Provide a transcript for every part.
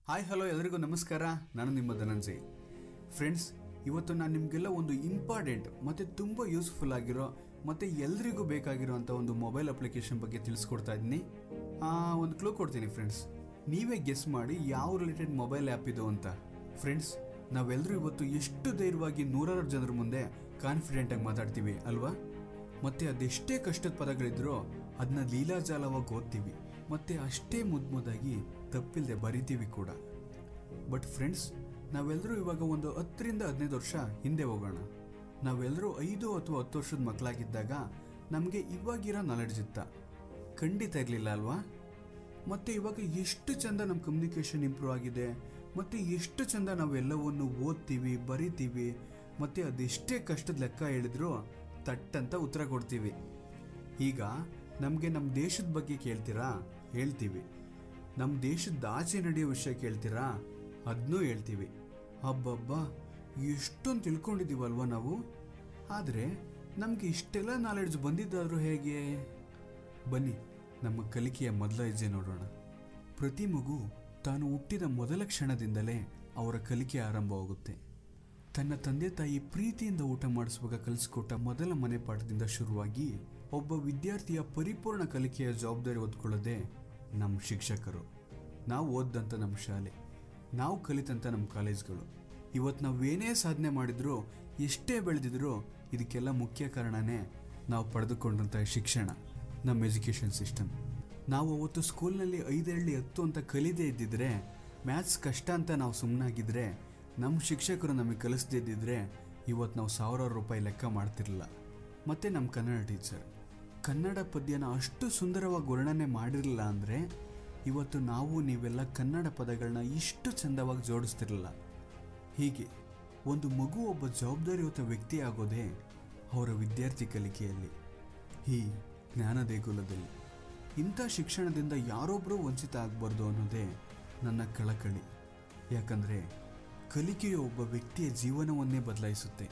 hi hello ಎಲ್ರಿಗೂ ನಮಸ್ಕಾರ ನಾನು ನಿಮ್ಮ ಧನಂಜಯ್ ಫ್ರೆಂಡ್ಸ್ ಇವತ್ತು ನಾನು ನಿಮಗೆಲ್ಲ ಒಂದು ಇಂಪಾರ್ಟೆಂಟ್ ಮತ್ತು ತುಂಬ ಯೂಸ್ಫುಲ್ ಆಗಿರೋ ಮತ್ತು ಎಲ್ರಿಗೂ ಬೇಕಾಗಿರೋಂಥ ಒಂದು ಮೊಬೈಲ್ ಅಪ್ಲಿಕೇಶನ್ ಬಗ್ಗೆ ತಿಳಿಸ್ಕೊಡ್ತಾ ಇದ್ದೀನಿ ಒಂದು ಕ್ಲೂ ಕೊಡ್ತೀನಿ ಫ್ರೆಂಡ್ಸ್ ನೀವೇ ಗೆಸ್ ಮಾಡಿ ಯಾವ ರಿಲೇಟೆಡ್ ಮೊಬೈಲ್ ಆ್ಯಪ್ ಇದು ಅಂತ ಫ್ರೆಂಡ್ಸ್ ನಾವೆಲ್ಲರೂ ಇವತ್ತು ಎಷ್ಟು ಧೈರ್ಯವಾಗಿ ನೂರಾರು ಜನರ ಮುಂದೆ ಕಾನ್ಫಿಡೆಂಟಾಗಿ ಮಾತಾಡ್ತೀವಿ ಅಲ್ವಾ ಮತ್ತೆ ಅದೆಷ್ಟೇ ಕಷ್ಟದ ಪದಗಳಿದ್ರೂ ಅದನ್ನ ಲೀಲಾಜಾಲವಾಗಿ ಓದ್ತೀವಿ ಮತ್ತೆ ಅಷ್ಟೇ ಮುದ್ದು ಮುದ್ದಾಗಿ ತಪ್ಪಿಲ್ಲದೆ ಬರಿತೀವಿ ಕೂಡ ಬಟ್ ಫ್ರೆಂಡ್ಸ್ ನಾವೆಲ್ಲರೂ ಇವಾಗ ಒಂದು ಹತ್ತರಿಂದ ಹದಿನೈದು ವರ್ಷ ಹಿಂದೆ ಹೋಗೋಣ ನಾವೆಲ್ಲರೂ ಐದು ಅಥವಾ ಹತ್ತು ವರ್ಷದ ಮಕ್ಕಳಾಗಿದ್ದಾಗ ನಮಗೆ ಇವಾಗಿರೋ ನಾಲೆಡ್ಜ್ ಇತ್ತ ಖಂಡಿತ ಇರಲಿಲ್ಲ ಅಲ್ವಾ ಮತ್ತೆ ಇವಾಗ ಎಷ್ಟು ಚಂದ ನಮ್ಮ ಕಮ್ಯುನಿಕೇಷನ್ ಇಂಪ್ರೂವ್ ಆಗಿದೆ ಮತ್ತೆ ಎಷ್ಟು ಚಂದ ನಾವೆಲ್ಲವನ್ನು ಓದ್ತೀವಿ ಬರಿತೀವಿ ಮತ್ತೆ ಅದೆಷ್ಟೇ ಕಷ್ಟದ ಲೆಕ್ಕ ಹೇಳಿದ್ರು ತಟ್ಟಂತ ಉತ್ತರ ಕೊಡ್ತೀವಿ ಈಗ ನಮಗೆ ನಮ್ಮ ದೇಶದ ಬಗ್ಗೆ ಕೇಳ್ತೀರಾ ಹೇಳ್ತೀವಿ ನಮ್ಮ ದೇಶದ ಆಚೆ ನಡೆಯೋ ವಿಷಯ ಕೇಳ್ತೀರಾ ಅದನ್ನೂ ಹೇಳ್ತೀವಿ ಹಬ್ಬಬ್ಬ ಎಷ್ಟೊಂದು ತಿಳ್ಕೊಂಡಿದ್ದೀವಲ್ವ ನಾವು ಆದರೆ ನಮಗೆ ಇಷ್ಟೆಲ್ಲ ನಾಲೆಡ್ಜ್ ಬಂದಿದ್ದಾದ್ರೂ ಹೇಗೆ ಬನ್ನಿ ನಮ್ಮ ಕಲಿಕೆಯ ಮೊದಲ ಹೆಜ್ಜೆ ನೋಡೋಣ ಪ್ರತಿ ಮಗು ತಾನು ಹುಟ್ಟಿದ ಮೊದಲ ಕ್ಷಣದಿಂದಲೇ ಅವರ ಕಲಿಕೆ ಆರಂಭವಾಗುತ್ತೆ ತನ್ನ ತಂದೆ ತಾಯಿ ಪ್ರೀತಿಯಿಂದ ಊಟ ಮಾಡಿಸುವಾಗ ಕಲಿಸ್ಕೊಟ್ಟ ಮೊದಲ ಮನೆ ಪಾಠದಿಂದ ಶುರುವಾಗಿ ಒಬ್ಬ ವಿದ್ಯಾರ್ಥಿಯ ಪರಿಪೂರ್ಣ ಕಲಿಕೆಯ ಜವಾಬ್ದಾರಿ ಹೊತ್ಕೊಳ್ಳೋದೇ ನಮ್ಮ ಶಿಕ್ಷಕರು ನಾವು ಓದ್ದಂಥ ನಮ್ಮ ಶಾಲೆ ನಾವು ಕಲಿತಂಥ ನಮ್ಮ ಕಾಲೇಜ್ಗಳು ಇವತ್ತು ನಾವೇನೇ ಸಾಧನೆ ಮಾಡಿದ್ರು ಎಷ್ಟೇ ಬೆಳೆದಿದ್ರು ಇದಕ್ಕೆಲ್ಲ ಮುಖ್ಯ ಕಾರಣನೇ ನಾವು ಪಡೆದುಕೊಂಡಂಥ ಶಿಕ್ಷಣ ನಮ್ಮ ಎಜುಕೇಷನ್ ಸಿಸ್ಟಮ್ ನಾವು ಅವತ್ತು ಸ್ಕೂಲ್ನಲ್ಲಿ ಐದರಲ್ಲಿ ಹತ್ತು ಅಂತ ಕಲಿದೇ ಇದ್ದಿದ್ರೆ ಮ್ಯಾಥ್ಸ್ ಕಷ್ಟ ಅಂತ ನಾವು ಸುಮ್ಮನಾಗಿದ್ರೆ ನಮ್ಮ ಶಿಕ್ಷಕರು ನಮಗೆ ಕಲಿಸ್ದೇ ಇದ್ದಿದ್ರೆ ಇವತ್ತು ನಾವು ಸಾವಿರಾರು ರೂಪಾಯಿ ಲೆಕ್ಕ ಮಾಡ್ತಿರಲಿಲ್ಲ ಮತ್ತು ನಮ್ಮ ಕನ್ನಡ ಟೀಚರ್ ಕನ್ನಡ ಪದ್ಯನ ಅಷ್ಟು ಸುಂದರವಾಗಿ ವರ್ಣನೆ ಮಾಡಿರಲಿಲ್ಲ ಅಂದರೆ ಇವತ್ತು ನಾವು ನೀವೆಲ್ಲ ಕನ್ನಡ ಪದಗಳನ್ನ ಇಷ್ಟು ಚಂದವಾಗಿ ಜೋಡಿಸ್ತಿರಲಿಲ್ಲ ಹೀಗೆ ಒಂದು ಮಗು ಒಬ್ಬ ಜವಾಬ್ದಾರಿಯುತ ವ್ಯಕ್ತಿ ಆಗೋದೇ ಅವರ ವಿದ್ಯಾರ್ಥಿ ಕಲಿಕೆಯಲ್ಲಿ ಈ ಜ್ಞಾನ ದೇಗುಲದಲ್ಲಿ ಇಂಥ ಶಿಕ್ಷಣದಿಂದ ಯಾರೊಬ್ಬರೂ ವಂಚಿತ ಆಗಬಾರ್ದು ಅನ್ನೋದೇ ನನ್ನ ಕಳಕಳಿ ಯಾಕಂದರೆ ಕಲಿಕೆಯು ಒಬ್ಬ ವ್ಯಕ್ತಿಯ ಜೀವನವನ್ನೇ ಬದಲಾಯಿಸುತ್ತೆ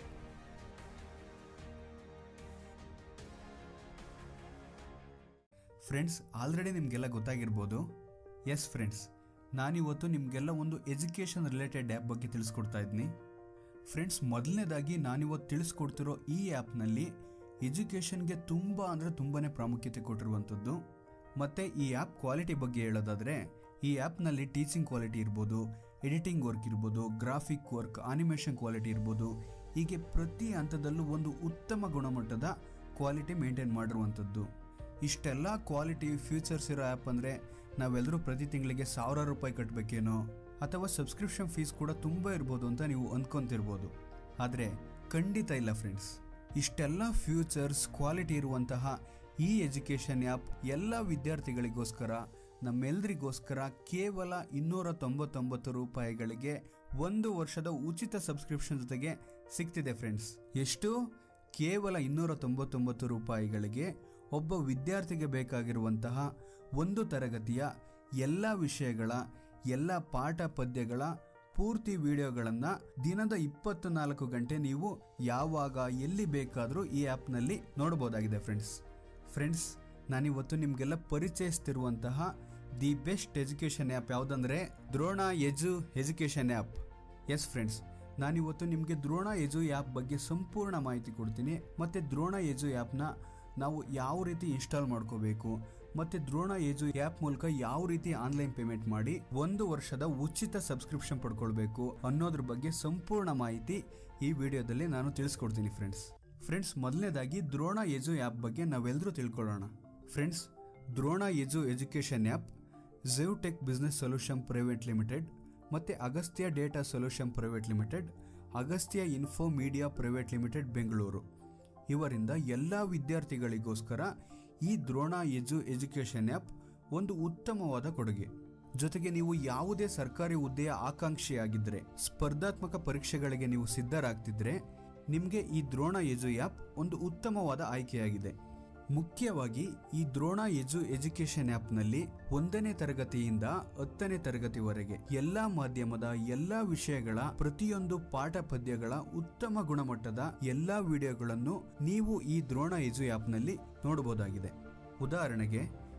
ಫ್ರೆಂಡ್ಸ್ ಆಲ್ರೆಡಿ ನಿಮಗೆಲ್ಲ ಗೊತ್ತಾಗಿರ್ಬೋದು ಎಸ್ ಫ್ರೆಂಡ್ಸ್ ನಾನಿವತ್ತು ನಿಮಗೆಲ್ಲ ಒಂದು ಎಜುಕೇಷನ್ ರಿಲೇಟೆಡ್ ಆ್ಯಪ್ ಬಗ್ಗೆ ತಿಳಿಸ್ಕೊಡ್ತಾ ಇದ್ದೀನಿ ಫ್ರೆಂಡ್ಸ್ ಮೊದಲನೇದಾಗಿ ನಾನಿವತ್ತು ತಿಳಿಸ್ಕೊಡ್ತಿರೋ ಈ ಆ್ಯಪ್ನಲ್ಲಿ ಎಜುಕೇಷನ್ಗೆ ತುಂಬ ಅಂದರೆ ತುಂಬಾ ಪ್ರಾಮುಖ್ಯತೆ ಕೊಟ್ಟಿರುವಂಥದ್ದು ಮತ್ತು ಈ ಆ್ಯಪ್ ಕ್ವಾಲಿಟಿ ಬಗ್ಗೆ ಹೇಳೋದಾದರೆ ಈ ಆ್ಯಪ್ನಲ್ಲಿ ಟೀಚಿಂಗ್ ಕ್ವಾಲಿಟಿ ಇರ್ಬೋದು ಎಡಿಟಿಂಗ್ ವರ್ಕ್ ಇರ್ಬೋದು ಗ್ರಾಫಿಕ್ ವರ್ಕ್ ಆನಿಮೇಷನ್ ಕ್ವಾಲಿಟಿ ಇರ್ಬೋದು ಹೀಗೆ ಪ್ರತಿ ಹಂತದಲ್ಲೂ ಒಂದು ಉತ್ತಮ ಗುಣಮಟ್ಟದ ಕ್ವಾಲಿಟಿ ಮೇಂಟೈನ್ ಮಾಡಿರುವಂಥದ್ದು ಇಷ್ಟೆಲ್ಲ ಕ್ವಾಲಿಟಿ ಫ್ಯೂಚರ್ಸ್ ಇರೋ ಆ್ಯಪ್ ಅಂದರೆ ನಾವೆಲ್ಲರೂ ಪ್ರತಿ ತಿಂಗಳಿಗೆ ಸಾವಿರ ರೂಪಾಯಿ ಕಟ್ಟಬೇಕೇನೋ ಅಥವಾ ಸಬ್ಸ್ಕ್ರಿಪ್ಷನ್ ಫೀಸ್ ಕೂಡ ತುಂಬ ಇರ್ಬೋದು ಅಂತ ನೀವು ಅಂದ್ಕೊಂತಿರ್ಬೋದು ಆದರೆ ಖಂಡಿತ ಇಲ್ಲ ಫ್ರೆಂಡ್ಸ್ ಇಷ್ಟೆಲ್ಲ ಫ್ಯೂಚರ್ಸ್ ಕ್ವಾಲಿಟಿ ಇರುವಂತಹ ಈ ಎಜುಕೇಷನ್ ಆ್ಯಪ್ ಎಲ್ಲ ವಿದ್ಯಾರ್ಥಿಗಳಿಗೋಸ್ಕರ ನಮ್ಮೆಲ್ಲರಿಗೋಸ್ಕರ ಕೇವಲ ಇನ್ನೂರ ತೊಂಬತ್ತೊಂಬತ್ತು ರೂಪಾಯಿಗಳಿಗೆ ಒಂದು ವರ್ಷದ ಉಚಿತ ಸಬ್ಸ್ಕ್ರಿಪ್ಷನ್ ಜೊತೆಗೆ ಸಿಗ್ತಿದೆ ಫ್ರೆಂಡ್ಸ್ ಎಷ್ಟು ಕೇವಲ ಇನ್ನೂರ ತೊಂಬತ್ತೊಂಬತ್ತು ರೂಪಾಯಿಗಳಿಗೆ ಒಬ್ಬ ವಿದ್ಯಾರ್ಥಿಗೆ ಬೇಕಾಗಿರುವಂತಹ ಒಂದು ತರಗತಿಯ ಎಲ್ಲ ವಿಷಯಗಳ ಎಲ್ಲ ಪಾಠ ಪದ್ಯಗಳ ಪೂರ್ತಿ ವಿಡಿಯೋಗಳನ್ನು ದಿನದ ಇಪ್ಪತ್ತು ನಾಲ್ಕು ಗಂಟೆ ನೀವು ಯಾವಾಗ ಎಲ್ಲಿ ಬೇಕಾದರೂ ಈ ಆ್ಯಪ್ನಲ್ಲಿ ನೋಡ್ಬೋದಾಗಿದೆ ಫ್ರೆಂಡ್ಸ್ ಫ್ರೆಂಡ್ಸ್ ನಾನಿವತ್ತು ನಿಮಗೆಲ್ಲ ಪರಿಚಯಿಸ್ತಿರುವಂತಹ ದಿ ಬೆಸ್ಟ್ ಎಜುಕೇಷನ್ ಆ್ಯಪ್ ಯಾವುದಂದ್ರೆ Drona edu education app yes friends ನಾನಿವತ್ತು ನಿಮಗೆ ದ್ರೋಣ ಎಜು ಆ್ಯಪ್ ಬಗ್ಗೆ ಸಂಪೂರ್ಣ ಮಾಹಿತಿ ಕೊಡ್ತೀನಿ ಮತ್ತು ದ್ರೋಣ ಎಜು ಆ್ಯಪ್ನ ನಾವು ಯಾವ ರೀತಿ ಇನ್ಸ್ಟಾಲ್ ಮಾಡ್ಕೋಬೇಕು ಮತ್ತು ದ್ರೋಣ ಎಜು ಆ್ಯಪ್ ಮೂಲಕ ಯಾವ ರೀತಿ ಆನ್ಲೈನ್ ಪೇಮೆಂಟ್ ಮಾಡಿ ಒಂದು ವರ್ಷದ ಉಚಿತ ಸಬ್ಸ್ಕ್ರಿಪ್ಷನ್ ಪಡ್ಕೊಳ್ಬೇಕು ಅನ್ನೋದ್ರ ಬಗ್ಗೆ ಸಂಪೂರ್ಣ ಮಾಹಿತಿ ಈ ವಿಡಿಯೋದಲ್ಲಿ ನಾನು ತಿಳಿಸ್ಕೊಡ್ತೀನಿ ಫ್ರೆಂಡ್ಸ್ ಫ್ರೆಂಡ್ಸ್ ಮೊದಲನೇದಾಗಿ ದ್ರೋಣ ಎಜು ಆ್ಯಪ್ ಬಗ್ಗೆ ನಾವೆಲ್ಲರೂ ತಿಳ್ಕೊಳ್ಳೋಣ friends Drona edu education app Zevtech business solution private limited ಮತ್ತು Agastya data solution private limited Agastya info media private limited Bengaluru ಇವರಿಂದ ಎಲ್ಲ ವಿದ್ಯಾರ್ಥಿಗಳಿಗೋಸ್ಕರ ಈ ದ್ರೋಣ ಎಜು ಎಜುಕೇಷನ್ ಆ್ಯಪ್ ಒಂದು ಉತ್ತಮವಾದ ಕೊಡುಗೆ ಜೊತೆಗೆ ನೀವು ಯಾವುದೇ ಸರ್ಕಾರಿ ಹುದ್ದೆಯ ಆಕಾಂಕ್ಷಿಯಾಗಿದ್ದರೆ ಸ್ಪರ್ಧಾತ್ಮಕ ಪರೀಕ್ಷೆಗಳಿಗೆ ನೀವು ಸಿದ್ಧರಾಗ್ತಿದ್ರೆ ನಿಮಗೆ ಈ ದ್ರೋಣ ಎಜು ಆ್ಯಪ್ ಒಂದು ಉತ್ತಮವಾದ ಆಯ್ಕೆಯಾಗಿದೆ ಮುಖ್ಯವಾಗಿ ಈ ದ್ರೋಣ ಎಜು ಎಜುಕೇಷನ್ ಆ್ಯಪ್ನಲ್ಲಿ ಒಂದನೇ ತರಗತಿಯಿಂದ ಹತ್ತನೇ ತರಗತಿವರೆಗೆ ಎಲ್ಲಾ ಮಾಧ್ಯಮದ ಎಲ್ಲಾ ವಿಷಯಗಳ ಪ್ರತಿಯೊಂದು ಪಾಠ ಪದ್ಯಗಳ ಉತ್ತಮ ಗುಣಮಟ್ಟದ ಎಲ್ಲಾ ವಿಡಿಯೋಗಳನ್ನು ನೀವು ಈ ದ್ರೋಣ ಎಜು ಆ್ಯಪ್ನಲ್ಲಿ ನೋಡಬಹುದಾಗಿದೆ ಉದಾಹರಣೆಗೆ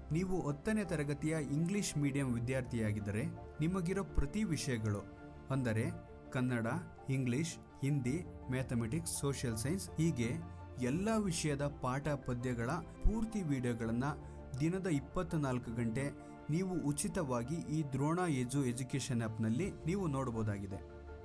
ನೀವು ಹತ್ತನೇ ತರಗತಿಯ ಇಂಗ್ಲಿಷ್ ಮೀಡಿಯಂ ವಿದ್ಯಾರ್ಥಿಯಾಗಿದ್ದರೆ ನಿಮಗಿರೋ ಪ್ರತಿ ವಿಷಯಗಳು ಅಂದರೆ Kannada English Hindi mathematics social science ಹೀಗೆ ಎಲ್ಲ ವಿಷಯದ ಪಾಠ ಪದ್ಯಗಳ ಪೂರ್ತಿ ವಿಡಿಯೋಗಳನ್ನು ದಿನದ ಇಪ್ಪತ್ನಾಲ್ಕು ಗಂಟೆ ನೀವು ಉಚಿತವಾಗಿ ಈ ದ್ರೋಣ ಎಜು ಎಜುಕೇಷನ್ ಆ್ಯಪ್ನಲ್ಲಿ ನೀವು ನೋಡಬಹುದಾಗಿದೆ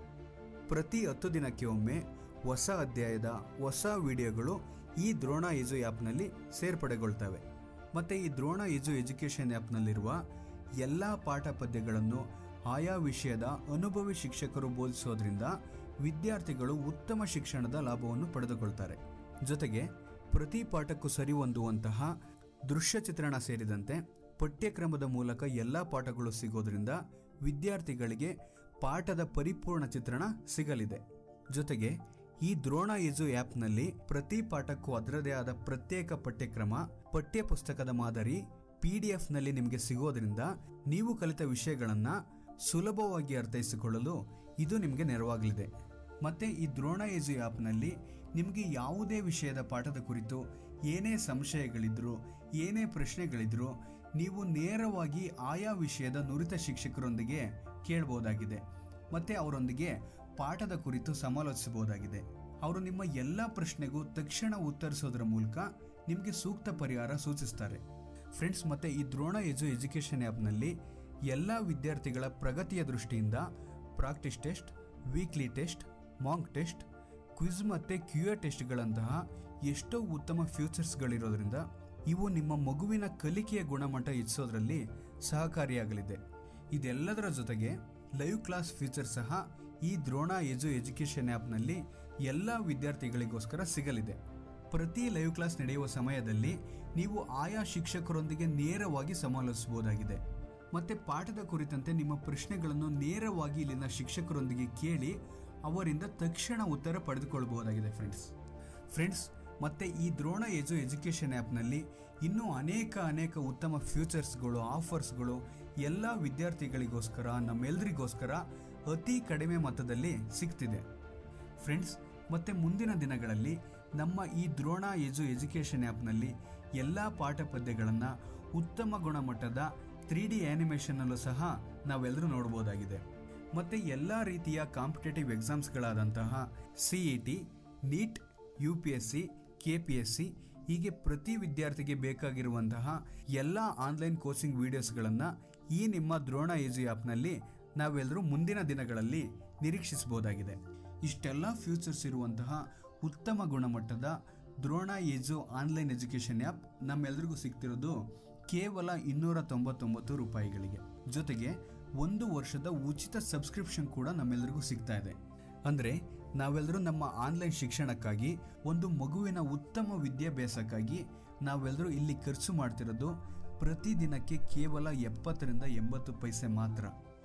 ಪ್ರತಿ ಹತ್ತು ದಿನಕ್ಕೆ ಒಮ್ಮೆ ಹೊಸ ಅಧ್ಯಾಯದ ಹೊಸ ವಿಡಿಯೋಗಳು ಈ ದ್ರೋಣ ಎಜು ಆ್ಯಪ್ನಲ್ಲಿ ಸೇರ್ಪಡೆಗೊಳ್ತವೆ ಮತ್ತು ಈ ದ್ರೋಣ ಎಜು ಎಜುಕೇಷನ್ ಆ್ಯಪ್ನಲ್ಲಿರುವ ಎಲ್ಲ ಪಾಠ ಪದ್ಯಗಳನ್ನು ಆಯಾ ವಿಷಯದ ಅನುಭವಿ ಶಿಕ್ಷಕರು ಬೋಧಿಸೋದ್ರಿಂದ ವಿದ್ಯಾರ್ಥಿಗಳು ಉತ್ತಮ ಶಿಕ್ಷಣದ ಲಾಭವನ್ನು ಪಡೆದುಕೊಳ್ತಾರೆ ಜೊತೆಗೆ ಪ್ರತಿ ಪಾಠಕ್ಕೂ ಸರಿ ಹೊಂದುವಂತಹ ದೃಶ್ಯ ಚಿತ್ರಣ ಸೇರಿದಂತೆ ಪಠ್ಯಕ್ರಮದ ಮೂಲಕ ಎಲ್ಲ ಪಾಠಗಳು ಸಿಗೋದ್ರಿಂದ ವಿದ್ಯಾರ್ಥಿಗಳಿಗೆ ಪಾಠದ ಪರಿಪೂರ್ಣ ಚಿತ್ರಣ ಸಿಗಲಿದೆ ಜೊತೆಗೆ ಈ ದ್ರೋಣ ಎಜು ಆ್ಯಪ್ನಲ್ಲಿ ಪ್ರತಿ ಪಾಠಕ್ಕೂ ಅದರದೇ ಆದ ಪ್ರತ್ಯೇಕ ಪಠ್ಯಕ್ರಮ ಪಠ್ಯ ಪುಸ್ತಕದ ಮಾದರಿ ಪಿ ಡಿ ಎಫ್ನಲ್ಲಿ ನಿಮಗೆ ಸಿಗೋದ್ರಿಂದ ನೀವು ಕಲಿತ ವಿಷಯಗಳನ್ನು ಸುಲಭವಾಗಿ ಅರ್ಥೈಸಿಕೊಳ್ಳಲು ಇದು ನಿಮಗೆ ನೆರವಾಗಲಿದೆ ಮತ್ತೆ ಈ ದ್ರೋಣ ಎಜು ಆ್ಯಪ್ನಲ್ಲಿ ನಿಮಗೆ ಯಾವುದೇ ವಿಷಯದ ಪಾಠದ ಕುರಿತು ಏನೇ ಸಂಶಯಗಳಿದ್ರು ಏನೇ ಪ್ರಶ್ನೆಗಳಿದ್ರು ನೀವು ನೇರವಾಗಿ ಆಯಾ ವಿಷಯದ ನುರಿತ ಶಿಕ್ಷಕರೊಂದಿಗೆ ಕೇಳಬಹುದಾಗಿದೆ ಮತ್ತೆ ಅವರೊಂದಿಗೆ ಪಾಠದ ಕುರಿತು ಸಮಾಲೋಚಿಸಬಹುದಾಗಿದೆ ಅವರು ನಿಮ್ಮ ಎಲ್ಲ ಪ್ರಶ್ನೆಗೂ ತಕ್ಷಣ ಉತ್ತರಿಸೋದ್ರ ಮೂಲಕ ನಿಮಗೆ ಸೂಕ್ತ ಪರಿಹಾರ ಸೂಚಿಸ್ತಾರೆ ಫ್ರೆಂಡ್ಸ್ ಮತ್ತೆ ಈ ದ್ರೋಣ ಎಜು ಎಜುಕೇಷನ್ ಆ್ಯಪ್ನಲ್ಲಿ ಎಲ್ಲ ವಿದ್ಯಾರ್ಥಿಗಳ ಪ್ರಗತಿಯ ದೃಷ್ಟಿಯಿಂದ practice test weekly test mock test quiz ಮತ್ತು ಕ್ಯೂ ಎ ಟೆಸ್ಟ್ಗಳಂತಹ ಎಷ್ಟೋ ಉತ್ತಮ ಫ್ಯೂಚರ್ಸ್ಗಳಿರೋದ್ರಿಂದ ಇವು ನಿಮ್ಮ ಮಗುವಿನ ಕಲಿಕೆಯ ಗುಣಮಟ್ಟ ಹೆಚ್ಚಿಸೋದ್ರಲ್ಲಿ ಸಹಕಾರಿಯಾಗಲಿದೆ ಇದೆಲ್ಲದರ ಜೊತೆಗೆ ಲೈವ್ ಕ್ಲಾಸ್ ಫೀಚರ್ ಸಹ ಈ ದ್ರೋಣ ಎಜು ಎಜುಕೇಷನ್ ಆ್ಯಪ್ನಲ್ಲಿ ಎಲ್ಲ ವಿದ್ಯಾರ್ಥಿಗಳಿಗೋಸ್ಕರ ಸಿಗಲಿದೆ ಪ್ರತಿ ಲೈವ್ ಕ್ಲಾಸ್ ನಡೆಯುವ ಸಮಯದಲ್ಲಿ ನೀವು ಆಯಾ ಶಿಕ್ಷಕರೊಂದಿಗೆ ನೇರವಾಗಿ ಸಮಾಲೋಚಿಸಬಹುದಾಗಿದೆ ಮತ್ತೆ ಪಾಠದ ಕುರಿತಂತೆ ನಿಮ್ಮ ಪ್ರಶ್ನೆಗಳನ್ನು ನೇರವಾಗಿ ಇಲ್ಲಿನ ಶಿಕ್ಷಕರೊಂದಿಗೆ ಕೇಳಿ ಅವರಿಂದ ತಕ್ಷಣ ಉತ್ತರ ಪಡೆದುಕೊಳ್ಳಬಹುದಾಗಿದೆ ಫ್ರೆಂಡ್ಸ್ ಫ್ರೆಂಡ್ಸ್ ಮತ್ತೆ ಈ ದ್ರೋಣ ಎಜು ಎಜುಕೇಷನ್ ಆ್ಯಪ್ನಲ್ಲಿ ಇನ್ನೂ ಅನೇಕ ಅನೇಕ ಉತ್ತಮ ಫ್ಯೂಚರ್ಸ್ಗಳು ಆಫರ್ಸ್ಗಳು ಎಲ್ಲ ವಿದ್ಯಾರ್ಥಿಗಳಿಗೋಸ್ಕರ ನಮ್ಮೆಲ್ಲರಿಗೋಸ್ಕರ ಅತಿ ಕಡಿಮೆ ಮೊತ್ತದಲ್ಲಿ ಸಿಗ್ತಿದೆ ಫ್ರೆಂಡ್ಸ್ ಮತ್ತೆ ಮುಂದಿನ ದಿನಗಳಲ್ಲಿ ನಮ್ಮ ಈ ದ್ರೋಣ ಎಜು ಎಜುಕೇಷನ್ ಆ್ಯಪ್ನಲ್ಲಿ ಎಲ್ಲ ಪಾಠ ಪದ್ಯಗಳನ್ನು ಉತ್ತಮ ಗುಣಮಟ್ಟದ ತ್ರೀ ಡಿ ಆ್ಯನಿಮೇಷನ್ನಲ್ಲೂ ಸಹ ನಾವೆಲ್ಲರೂ ನೋಡ್ಬೋದಾಗಿದೆ ಮತ್ತು ಎಲ್ಲ ರೀತಿಯ ಕಾಂಪಿಟೇಟಿವ್ ಎಕ್ಸಾಮ್ಸ್ಗಳಾದಂತಹ C E T NEET U P S C K P S C ಹೀಗೆ ಪ್ರತಿ ವಿದ್ಯಾರ್ಥಿಗೆ ಬೇಕಾಗಿರುವಂತಹ ಎಲ್ಲ ಆನ್ಲೈನ್ ಕೋಚಿಂಗ್ ವಿಡಿಯೋಸ್ಗಳನ್ನು ಈ ನಿಮ್ಮ ದ್ರೋಣ ಎಜು ಆ್ಯಪ್ನಲ್ಲಿ ನಾವೆಲ್ಲರೂ ಮುಂದಿನ ದಿನಗಳಲ್ಲಿ ನಿರೀಕ್ಷಿಸಬಹುದಾಗಿದೆ ಇಷ್ಟೆಲ್ಲ ಫ್ಯೂಚರ್ಸ್ ಇರುವಂತಹ ಉತ್ತಮ ಗುಣಮಟ್ಟದ Drona edu online education app ನಮ್ಮೆಲ್ರಿಗೂ ಸಿಗ್ತಿರೋದು ಕೇವಲ ಇನ್ನೂರ ತೊಂಬತ್ತೊಂಬತ್ತು ರೂಪಾಯಿಗಳಿಗೆ ಜೊತೆಗೆ ಒಂದು ವರ್ಷದ ಉಚಿತ ಸಬ್ಸ್ಕ್ರಿಪ್ಷನ್ ಕೂಡ ನಮ್ಮೆಲ್ಲರಿಗೂ ಸಿಗ್ತಾ ಇದೆ ಅಂದರೆ ನಾವೆಲ್ಲರೂ ನಮ್ಮ ಆನ್ಲೈನ್ ಶಿಕ್ಷಣಕ್ಕಾಗಿ ಒಂದು ಮಗುವಿನ ಉತ್ತಮ ವಿದ್ಯಾಭ್ಯಾಸಕ್ಕಾಗಿ ನಾವೆಲ್ಲರೂ ಇಲ್ಲಿ ಖರ್ಚು ಮಾಡ್ತಿರೋದು ಪ್ರತಿದಿನಕ್ಕೆ ಕೇವಲ ಎಪ್ಪತ್ತರಿಂದ ಎಂಬತ್ತು ಪೈಸೆ ಮಾತ್ರ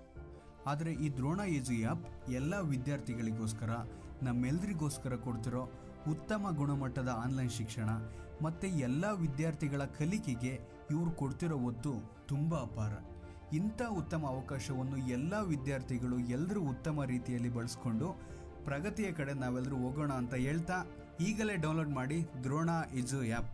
ಆದರೆ ಈ ದ್ರೋಣ ಎಜು ಆ್ಯಪ್ ಎಲ್ಲ ವಿದ್ಯಾರ್ಥಿಗಳಿಗೋಸ್ಕರ ನಮ್ಮೆಲ್ಲರಿಗೋಸ್ಕರ ಕೊಡ್ತಿರೋ ಉತ್ತಮ ಗುಣಮಟ್ಟದ ಆನ್ಲೈನ್ ಶಿಕ್ಷಣ ಮತ್ತು ಎಲ್ಲ ವಿದ್ಯಾರ್ಥಿಗಳ ಕಲಿಕೆಗೆ ಇವರು ಕೊಡ್ತಿರೋ ಒತ್ತು ತುಂಬ ಅಪಾರ ಇಂಥ ಉತ್ತಮ ಅವಕಾಶವನ್ನು ಎಲ್ಲ ವಿದ್ಯಾರ್ಥಿಗಳು ಎಲ್ಲರೂ ಉತ್ತಮ ರೀತಿಯಲ್ಲಿ ಬಳಸ್ಕೊಂಡು ಪ್ರಗತಿಯ ಕಡೆ ನಾವೆಲ್ಲರೂ ಹೋಗೋಣ ಅಂತ ಹೇಳ್ತಾ ಈಗಲೇ ಡೌನ್ಲೋಡ್ ಮಾಡಿ ದ್ರೋಣ ಇಜು ಆ್ಯಪ್